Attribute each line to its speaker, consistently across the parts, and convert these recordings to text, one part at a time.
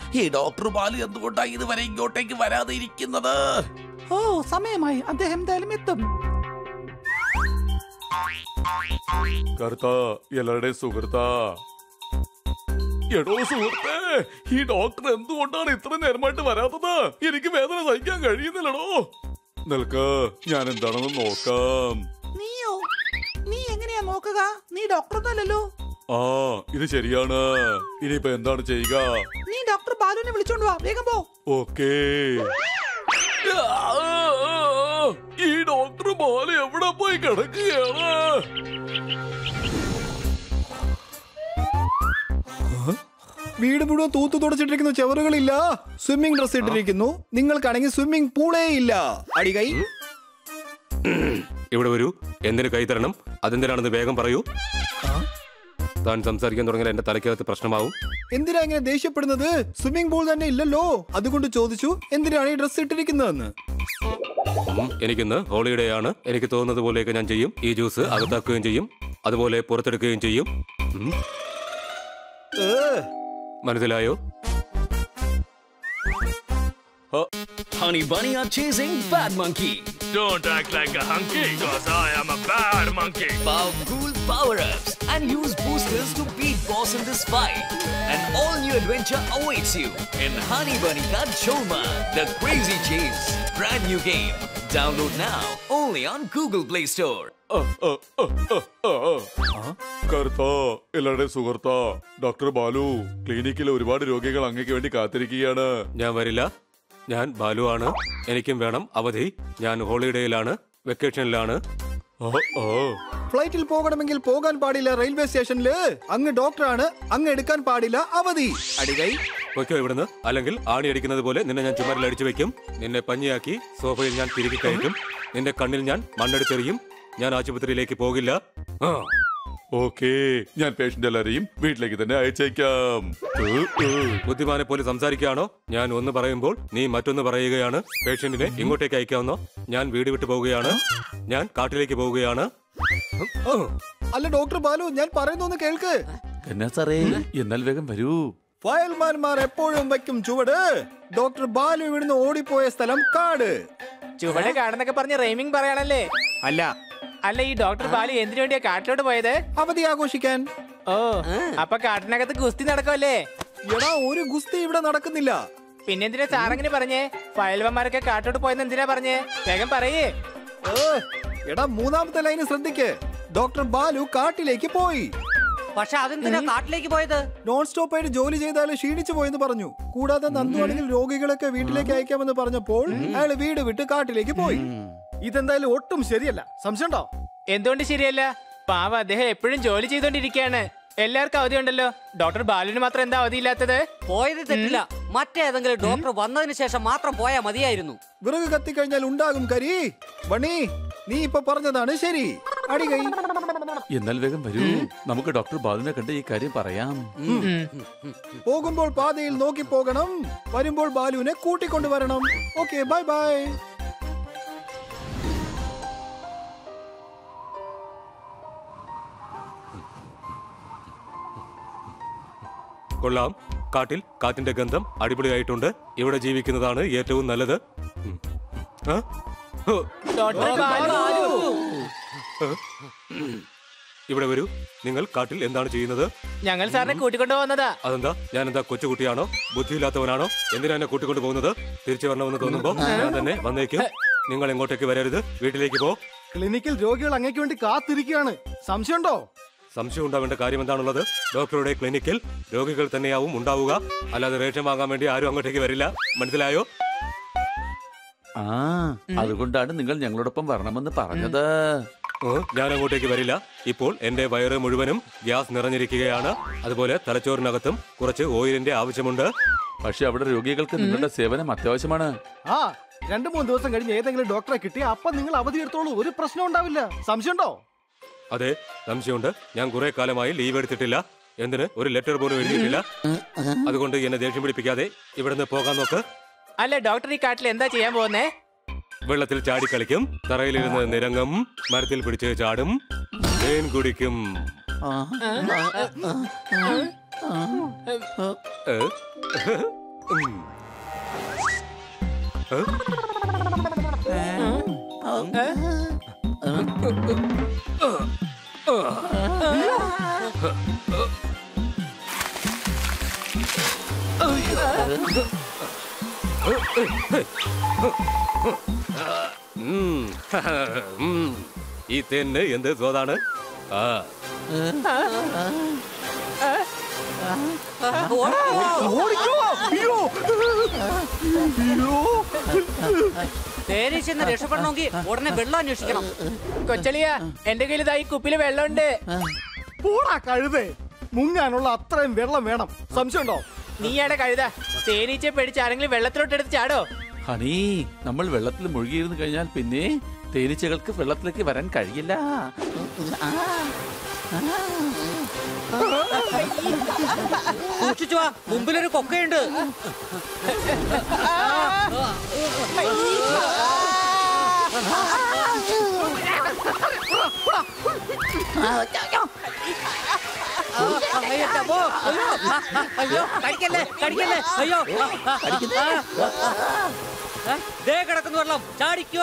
Speaker 1: ഈ ഡോക്ടർ ബാലു എന്തുകൊണ്ടാണ് ഇതുവരെ ഇങ്ങോട്ടേക്ക് വരാതെ ഇരിക്കുന്നത്
Speaker 2: ഓ സമയമായി അദ്ദേഹം എന്തായാലും എത്തും
Speaker 3: കർത്ത എല്ലാവരുടെയും സുഹൃത്താ എടോ സുഹൃത്തേ ഈ ഡോക്ടർ എന്തുകൊണ്ടാണ് ഇത്ര നേരമായിട്ട് വരാത്തത് എനിക്ക് വേദന സഹിക്കാൻ കഴിയുന്നില്ലടോ നിൽക്ക് ഞാൻ എന്താണെന്ന് നോക്കാം
Speaker 2: നീയോ നീ എങ്ങനെയാ നോക്കുക നീ ഡോക്ടറൊന്നുമല്ലല്ലോ
Speaker 3: ആ ഇത് ശരിയാണ് ഇനിയിപ്പോ എന്താണ് ചെയ്യുക
Speaker 2: നീ ഡോക്ടർ ബാലുവിനെ വിളിച്ചോണ്ട് വാ വേഗം പോ
Speaker 3: ഓക്കേ ഈ ഡോക്ടർ ബാല എവിടെ പോയി കിടക്കുകയാണ്
Speaker 4: വീട് മുഴുവൻ തൂത്തു തുടച്ചിട്ടിരിക്കുന്നു ചെവറുകളില്ല സ്വിമ്മിംഗ് ഡ്രസ് ഇട്ടിരിക്കുന്നു നിങ്ങൾക്കാണെങ്കിൽ സ്വിമ്മിംഗ് പൂളേ ഇല്ല അടികൈ
Speaker 5: ഇവിടെ വരൂ എന്തിനു കൈ തരണം അതെന്തിനാണെന്ന് വേഗം പറയൂ താൻ സംസാരിക്കാൻ തുടങ്ങിയാൽ എന്റെ തലയ്ക്കകത്ത് പ്രശ്നമാവും
Speaker 4: എന്തിനാ ഇങ്ങനെ ദേഷ്യപ്പെടുന്നത് സ്വിമ്മിംഗ് പൂൾ തന്നെ ഇല്ലല്ലോ അതുകൊണ്ട് ചോദിച്ചു എന്തിനാണ് ഈ ഡ്രസ് ഇട്ടിരിക്കുന്നതെന്ന്
Speaker 5: ഉം, എനിക്കിന്ന് ഹോളിഡേ ആണ് എനിക്ക് തോന്നുന്നത് പോലെയൊക്കെ ഞാൻ ചെയ്യും ഈ ജ്യൂസ് അകത്താക്കുകയും ചെയ്യും അതുപോലെ പുറത്തെടുക്കുകയും ചെയ്യും ഉം. മനസ്സിലായോ
Speaker 6: Honey Bunny are chasing Bad Monkey.
Speaker 7: Don't act like a hunky, cause I am a bad monkey.
Speaker 6: Power cool power ups and use boosters to beat boss in this fight. An all new adventure awaits you in Honey Bunny Ka Choma, the crazy chase. Brand new game. Download now only on Google Play Store.
Speaker 3: കർത്ത എല്ലാവരുടെയും സുഹൃത്താ doctor Balu ക്ലിനിക്കിൽ ഒരുപാട് രോഗികൾ അങ്ങേക്ക് വേണ്ടി കാത്തിരിക്കുകയാണ്
Speaker 5: ഞാൻ വരില്ല ഞാൻ ബാലു ആണ് എനിക്കും വേണം അവധി ഞാൻ ഹോളിഡേയിലാണ് വെക്കേഷനിലാണ്
Speaker 4: ഫ്ലൈറ്റിൽ പോകണമെങ്കിൽ പോകാൻ പാടില്ല റെയിൽവേ സ്റ്റേഷനില് അങ്ങ് ഡോക്ടറാണ് അങ്ങ് എടുക്കാൻ പാടില്ല അവധി അടികൈ
Speaker 5: പൊയ്ക്കോ ഇവിടുന്ന് അല്ലെങ്കിൽ ആണി അടിക്കുന്നത് പോലെ നിന്നെ ഞാൻ ചുമരിൽ അടിച്ചു വെക്കും നിന്നെ പഞ്ഞിയാക്കി സോഫയിൽ ഞാൻ തിരികെ കയറ്റും നിന്റെ കണ്ണിൽ ഞാൻ മണ്ണെടുത്തെറിയും ഞാൻ ആശുപത്രിയിലേക്ക് പോകില്ല ആ
Speaker 3: ഓക്കേ ഞാൻ പേഷ്യന്റ് എല്ലാരെയും വീട്ടിലേക്ക് തന്നെ അയച്ചേക്കാം ഏ, ഏ.
Speaker 5: ബുദ്ധിമാനെ പോലെ സംസാരിക്കുകയാണോ ഞാൻ ഒന്ന് പറയുമ്പോൾ നീ മറ്റൊന്ന് പറയുകയാണ് പേഷ്യന്റിനെ ഇങ്ങോട്ടേക്ക് അയക്കാവുന്നോ ഞാൻ വീട് വിട്ടു പോവുകയാണ് ഞാൻ കാട്ടിലേക്ക് പോവുകയാണ്
Speaker 4: ഓ, അല്ല ഡോക്ടർ ബാലു ഞാൻ പറയുന്നൊന്ന് കേൾക്ക്
Speaker 1: എന്നാ സാറേ എന്നാൽ വേഗം വരൂ
Speaker 4: ഫയൽമാൻമാർ എപ്പോഴും വയ്ക്കും ചുവട് ഡോക്ടർ ബാലു ഇവിടുന്ന് ഓടിപ്പോയ സ്ഥലം കാട്
Speaker 8: ചുവടെ കാടെന്നൊക്കെ പറഞ്ഞ് റൈമിംഗ് പറയാണല്ലേ
Speaker 4: അല്ല
Speaker 8: അല്ല ഈ ഡോക്ടർ ബാലു എന്തിനു വേണ്ടിയാ കാട്ടിലോട്ട് പോയത്
Speaker 4: അവധി ആഘോഷിക്കാൻ
Speaker 8: ഓ അപ്പൊ കാട്ടിനകത്ത് ഗുസ്തി നടക്കുമല്ലേ
Speaker 4: എടാ ഒരു ഗുസ്തി ഇവിടെ നടക്കുന്നില്ല
Speaker 8: പിന്നെന്തിനാ സാറങ്ങനെ പറഞ്ഞേ ഫയൽവന്മാരൊക്കെ കാട്ടോട്ട് പോയെന്ന് എന്തിനാ പറഞ്ഞേ വേഗം പറയേ
Speaker 4: ഏ, എടാ മൂന്നാമത്തെ ലൈന് ശ്രദ്ധിക്ക് ഡോക്ടർ ബാലു കാട്ടിലേക്ക് പോയി
Speaker 9: പക്ഷെ അതെന്തിനാ കാട്ടിലേക്ക് പോയത്
Speaker 4: നോൺ സ്റ്റോപ്പ് ആയിട്ട് ജോലി ചെയ്താൽ ക്ഷീണിച്ചു പോയെന്ന് പറഞ്ഞു കൂടാതെ നന്ദുവാണെങ്കിൽ രോഗികളൊക്കെ വീട്ടിലേക്ക് അയക്കാമെന്ന് പറഞ്ഞപ്പോൾ അയാൾ വീട് വിട്ട് കാട്ടിലേക്ക് പോയി ഇതെന്തായാലും ഒട്ടും ശരിയല്ല സംശയമുണ്ടോ
Speaker 8: എന്തുകൊണ്ട് ശരിയല്ല പാവ അദ്ദേഹം എപ്പോഴും ജോലി ചെയ്തോണ്ടിരിക്കുകയാണ് എല്ലാവർക്കും അവധി ഉണ്ടല്ലോ ഡോക്ടർ ബാലുവിന് മാത്രം എന്താ അവധിയില്ലാത്തത്
Speaker 9: പോയത് തെറ്റില്ല മറ്റേതെങ്കിലും ഡോക്ടർ വന്നതിന് ശേഷം മാത്രം പോയാ മതിയായിരുന്നു
Speaker 4: വിറക് കത്തിക്കഴിഞ്ഞാൽ ഉണ്ടാകും കരി ബണി നീ ഇപ്പൊ പറഞ്ഞതാണ് ശരി അടികൈ
Speaker 1: എന്നാൽ വേഗം വരൂ നമുക്ക് ഡോക്ടർ ബാലുവിനെ കണ്ട് ഈ കാര്യം പറയാം
Speaker 4: പോകുമ്പോൾ പാതയിൽ നോക്കി പോകണം വരുമ്പോൾ ബാലുവിനെ കൂട്ടിക്കൊണ്ടുവരണം ഓക്കെ ബൈ ബൈ
Speaker 5: കൊള്ളാം കാട്ടിൽ കാറ്റിന്റെ ഗന്ധം അടിപൊളിയായിട്ടുണ്ട് ഇവിടെ ജീവിക്കുന്നതാണ് ഏറ്റവും നല്ലത് ഉം. ആ? ഹോ.
Speaker 8: ഡോക്ടർ ബാലു
Speaker 5: ഇവിടെ വരൂ നിങ്ങൾ കാട്ടിൽ എന്താണ് ചെയ്യുന്നത്
Speaker 8: ഞങ്ങൾ സാറിനെ കൂട്ടിക്കൊണ്ടു പോകുന്നതാ
Speaker 5: അതെന്താ ഞാൻ എന്താ കൊച്ചുകുട്ടിയാണോ ബുദ്ധിയില്ലാത്തവനാണോ എന്തിനാ എന്നെ കൂട്ടിക്കൊണ്ട് പോകുന്നത് തിരിച്ചു വരണമെന്ന് തോന്നുമ്പോ ഞാൻ തന്നെ വന്നേക്കും നിങ്ങൾ എങ്ങോട്ടേക്ക് വരരുത് വീട്ടിലേക്ക് പോ
Speaker 4: ക്ലിനിക്കിൽ രോഗികൾ അങ്ങേക്ക് വേണ്ടി കാത്തിരിക്കുകയാണ് സംശയമുണ്ടോ
Speaker 5: സംശയം ഉണ്ടാവേണ്ട കാര്യം എന്താണുള്ളത് ഡോക്ടറുടെ ക്ലിനിക്കിൽ രോഗികൾ തന്നെയാവും ഉണ്ടാവുക അല്ലാതെ റേഷൻ വാങ്ങാൻ വേണ്ടി ആരും അങ്ങോട്ടേക്ക് വരില്ല മനസ്സിലായോ
Speaker 1: ആ അതുകൊണ്ടാണ് നിങ്ങൾ ഞങ്ങളോടൊപ്പം വരണമെന്ന് പറഞ്ഞത്
Speaker 5: ഓ, ഞാൻ അങ്ങോട്ടേക്ക് വരില്ല ഇപ്പോൾ എന്റെ വയറ് മുഴുവനും ഗ്യാസ് നിറഞ്ഞിരിക്കുകയാണ് അതുപോലെ തലച്ചോറിനകത്തും കുറച്ച് ഓയിലിന്റെ ആവശ്യമുണ്ട്
Speaker 1: പക്ഷെ അവിടെ രോഗികൾക്ക് നിങ്ങളുടെ സേവനം അത്യാവശ്യമാണ്
Speaker 4: ആ രണ്ടു മൂന്ന് ദിവസം കഴിഞ്ഞ് ഏതെങ്കിലും ഡോക്ടറെ കിട്ടി അപ്പൊ നിങ്ങൾ അവധി എടുത്തോളൂ ഒരു പ്രശ്നം ഉണ്ടാവില്ല സംശയമുണ്ടോ
Speaker 5: അതെ സംശയമുണ്ട് ഞാൻ കുറെ കാലമായി ലീവ് എടുത്തിട്ടില്ല എന്തിന് ഒരു ലെറ്റർ പോലും എഴുതിയിട്ടില്ല അതുകൊണ്ട് എന്നെ ദേഷ്യം പിടിപ്പിക്കാതെ ഇവിടുന്ന് പോകാൻ നോക്ക്
Speaker 8: അല്ല ഡോക്ടർ ഈ കാട്ടിൽ എന്താ ചെയ്യാൻ പോകുന്നേ
Speaker 5: വെള്ളത്തിൽ ചാടിക്കളിക്കും തറയിലിരുന്ന് നിരങ്ങും മരത്തിൽ പിടിച്ച് ചാടും തേൻ കുടിക്കും ഏ? ഉം. ഏ? ഉം. ഉം. ഈ തേന് എന്ത് സ്വാദാണ് ആ
Speaker 9: തേനീച്ചെന്ന് രക്ഷപ്പെടണമെങ്കിൽ ഉടനെ വെള്ളം അന്വേഷിക്കണം
Speaker 8: കൊച്ചളിയ എന്റെ കയ്യിൽ ഇതാ ഈ കുപ്പിയില് വെള്ളമുണ്ട്
Speaker 4: പോടാ കഴുതേ മുങ്ങാനുള്ള അത്രയും വെള്ളം വേണം സംശയമുണ്ടോ
Speaker 8: നീയാടെ കഴുത തേനീച്ചയെ പേടിച്ച് ആരെങ്കിലും വെള്ളത്തിലോട്ട് എടുത്ത് ചാടോ
Speaker 1: ഹണി നമ്മൾ വെള്ളത്തിൽ മുഴുകിയിരുന്നു കഴിഞ്ഞാൽ പിന്നെ തേനീച്ചകൾക്ക് വെള്ളത്തിലേക്ക് വരാൻ കഴിയില്ല
Speaker 9: സൂക്ഷിച്ചു വാ മുമ്പിലൊരു കൊക്കയുണ്ട് അയ്യോ, അമ്മോ, അയ്യോ, അയ്യോ കടിക്കല്ലേ കടിക്കല്ലേ അയ്യോ ആ, ദേ കിടക്കുന്നു വെള്ളം ചാടിക്കോ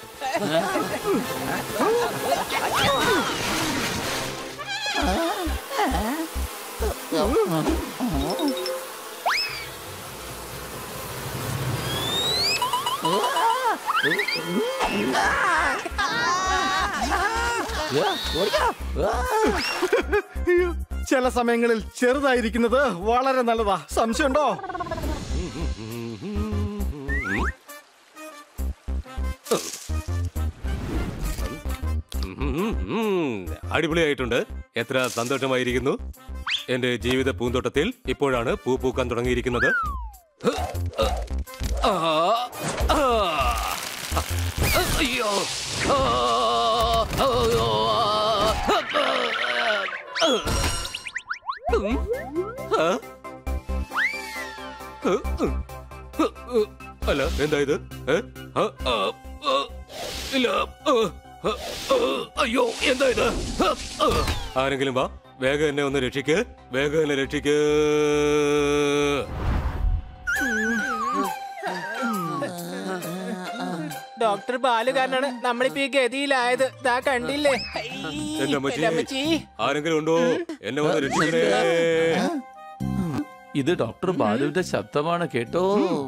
Speaker 4: അയ്യോ, ചില സമയങ്ങളിൽ ചെറുതായിരിക്കുന്നത് വളരെ നല്ലതാ സംശയമുണ്ടോ
Speaker 5: ഉം, ഉം. അടിപൊളിയായിട്ടുണ്ട് എത്ര സന്തോഷമായിരിക്കുന്നു എന്റെ ജീവിത പൂന്തോട്ടത്തിൽ ഇപ്പോഴാണ് പൂ പൂക്കാൻ തുടങ്ങിയിരിക്കുന്നത് ആ, ആ. അയ്യോ ആ, അയ്യോ. ഉം. ആ? അല്ല എന്താ ഇത് ഏ? ആ, ആ, ആ. ഇല്ല ആ, ആ, ആ. അയ്യോ എന്താ ഇത് ആ, ആ. ആരെങ്കിലും വാ വേഗം എന്നെ ഒന്ന് രക്ഷിക്ക് വേഗം എന്നെ രക്ഷിക്ക്
Speaker 8: ഡോക്ടർ ബാലു കാരനാണ് നമ്മളിപ്പോ ഈ ഗതിയിലായത് ദാ കണ്ടില്ലേ
Speaker 5: എന്റെ അമ്മച്ചി
Speaker 8: എന്റെ അമ്മച്ചി
Speaker 5: ആരെങ്കിലും ഉണ്ടോ എന്നെ ഒന്ന് രക്ഷിക്കണേ
Speaker 1: ഇത് ഡോക്ടർ ബാലുവിന്റെ ശബ്ദമാണ് കേട്ടോ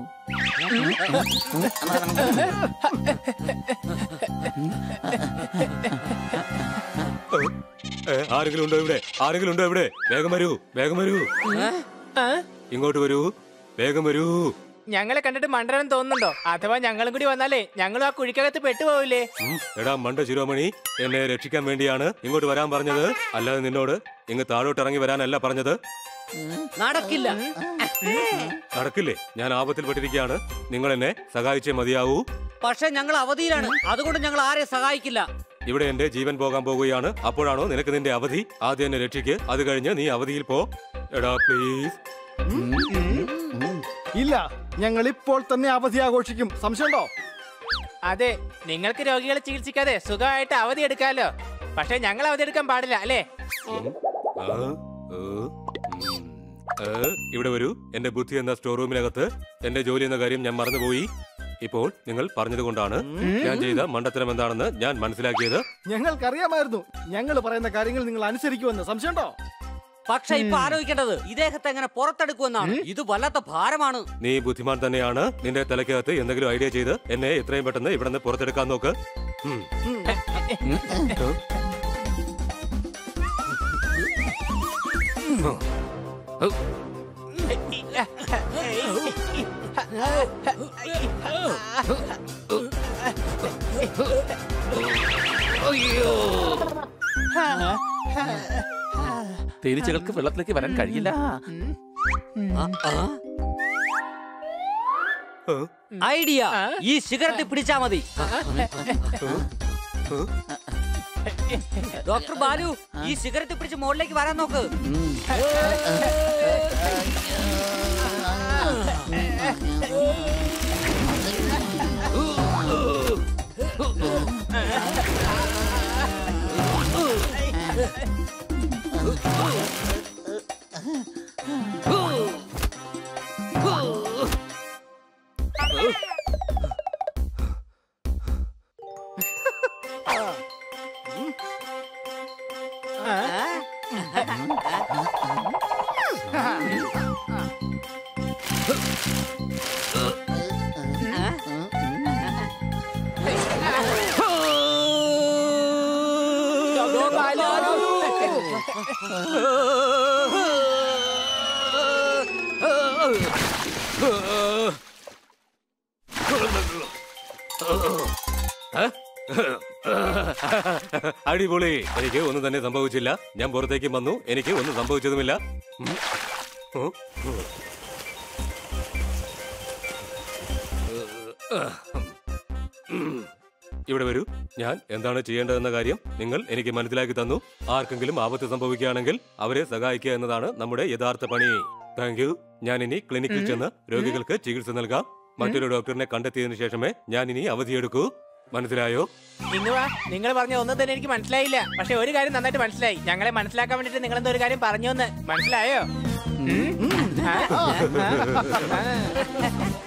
Speaker 5: ഏ, ആരെങ്കിലും ഉണ്ടോ ഇവിടെ ആരെങ്കിലും ഉണ്ടോ ഇവിടെ വേഗം വരൂ വേഗം വരൂ
Speaker 8: ആ?
Speaker 5: ഇങ്ങോട്ട് വരൂ വേഗം വരൂ
Speaker 8: ഞങ്ങളെ കണ്ടിട്ട് മണ്ടനം തോന്നുന്നുണ്ടോ അഥവാ ഞങ്ങളും കൂടി വന്നാലേ ഞങ്ങളും ആ കുഴിക്കകത്ത് പെട്ടുപോവില്ലേ
Speaker 5: ഉം, എടാ മണ്ട ശിരോമണി എന്നെ രക്ഷിക്കാൻ വേണ്ടിയാണ് ഇങ്ങോട്ട് വരാൻ പറഞ്ഞത് അല്ലാതെ നിന്നോട് ഇങ്ങ് താഴോട്ട് ഇറങ്ങി വരാനല്ല പറഞ്ഞത്
Speaker 9: നടക്കില്ല
Speaker 5: നടക്കില്ലേ ഞാൻ ആപത്തിൽപ്പെട്ടിരിക്കുകയാണ് നിങ്ങൾ എന്നെ സഹായിച്ചേ മതിയാവൂ
Speaker 9: പക്ഷെ ഞങ്ങൾ അവധിയിലാണ് അതുകൊണ്ട് ഞങ്ങൾ ആരെ സഹായിക്കില്ല
Speaker 5: ഇവിടെ എന്റെ ജീവൻ പോകാൻ പോകുകയാണ് അപ്പോഴാണോ നിനക്ക് നിന്റെ അവധി ആദ്യം എന്നെ രക്ഷിക്ക് അത് കഴിഞ്ഞ് നീ അവധിയിൽ പോ എടാ പ്ലീസ്
Speaker 4: ഇല്ല ഞങ്ങൾ ഇപ്പോൾ തന്നെ അവധി ആഘോഷിക്കും സംശയമുണ്ടോ
Speaker 8: അതെ നിങ്ങൾക്ക് രോഗികളെ ചികിത്സിക്കാതെ സുഖമായിട്ട് അവധി എടുക്കാലോ പക്ഷെ ഞങ്ങൾ അവധി എടുക്കാൻ പാടില്ല അല്ലേ
Speaker 5: ആ, ഏ, ഉം. ഏ, ഇവിടെ വരൂ എന്റെ ബുദ്ധി എന്ന സ്റ്റോർ റൂമിനകത്ത് എന്റെ ജോലി എന്ന കാര്യം ഞാൻ മറന്നുപോയി ഇപ്പോൾ നിങ്ങൾ പറഞ്ഞതുകൊണ്ടാണ് ഞാൻ ചെയ്ത മണ്ടത്തരം എന്താണെന്ന് ഞാൻ മനസ്സിലാക്കിയത്
Speaker 4: ഞങ്ങൾക്കറിയാമായിരുന്നു ഞങ്ങൾ പറയുന്ന കാര്യങ്ങൾ നിങ്ങൾ അനുസരിക്കുമെന്ന് സംശയമുണ്ടോ
Speaker 9: പക്ഷെ ഇപ്പൊ ആലോചിക്കേണ്ടത് ഇദ്ദേഹത്തെ എങ്ങനെ പുറത്തെടുക്കുമെന്നാണ് ഇത് വല്ലാത്ത ഭാരമാണ്
Speaker 5: നീ ബുദ്ധിമാൻ തന്നെയാണ് നിന്റെ തലയ്ക്കകത്ത് എന്തെങ്കിലും ഐഡിയ ചെയ്ത് എന്നെ എത്രയും പെട്ടെന്ന് ഇവിടെ നിന്ന് പുറത്തെടുക്കാൻ നോക്ക് ഉം.
Speaker 1: തേനീച്ചകൾക്ക് വെള്ളത്തിലേക്ക് വരാൻ കഴിയില്ല
Speaker 9: ഐഡിയ ഈ സിഗരറ്റ് പിടിച്ചാ മതി ഡോക്ടർ ബാലു ഈ സിഗരറ്റ് പിടിച്ച് മുകളിലേക്ക് വരാൻ നോക്ക്
Speaker 5: അടിപൊളി എനിക്ക് ഒന്നും തന്നെ സംഭവിച്ചില്ല ഞാൻ പുറത്തേക്ക് വന്നു എനിക്ക് ഒന്നും സംഭവിച്ചതുമില്ല ഉം. ഉം. ഉം. ഇവിടെ വരൂ ഞാൻ എന്താണ് ചെയ്യേണ്ടതെന്ന കാര്യം നിങ്ങൾ എനിക്ക് മനസ്സിലാക്കി തന്നു ആർക്കെങ്കിലും ആപത്ത് സംഭവിക്കുകയാണെങ്കിൽ അവരെ സഹായിക്കുക എന്നതാണ് നമ്മുടെ യഥാർത്ഥ പണി താങ്ക് യു ഞാൻ ഇനി ക്ലിനിക്കിൽ ചെന്ന് രോഗികൾക്ക് ചികിത്സ നൽകാം മറ്റൊരു ഡോക്ടറിനെ കണ്ടെത്തിയതിനു ശേഷമേ ഞാൻ ഇനി അവധിയെടുക്കൂ മനസ്സിലായോ
Speaker 8: ഇന്ന് വാ നിങ്ങൾ പറഞ്ഞ ഒന്നും തന്നെ എനിക്ക് മനസ്സിലായില്ല പക്ഷെ ഒരു കാര്യം നന്നായിട്ട് മനസ്സിലായി ഞങ്ങളെ മനസ്സിലാക്കാൻ വേണ്ടിട്ട് നിങ്ങൾ എന്തോ ഒരു കാര്യം പറഞ്ഞു എന്ന് മനസ്സിലായോ ഉം? ആ? ആ? ആ?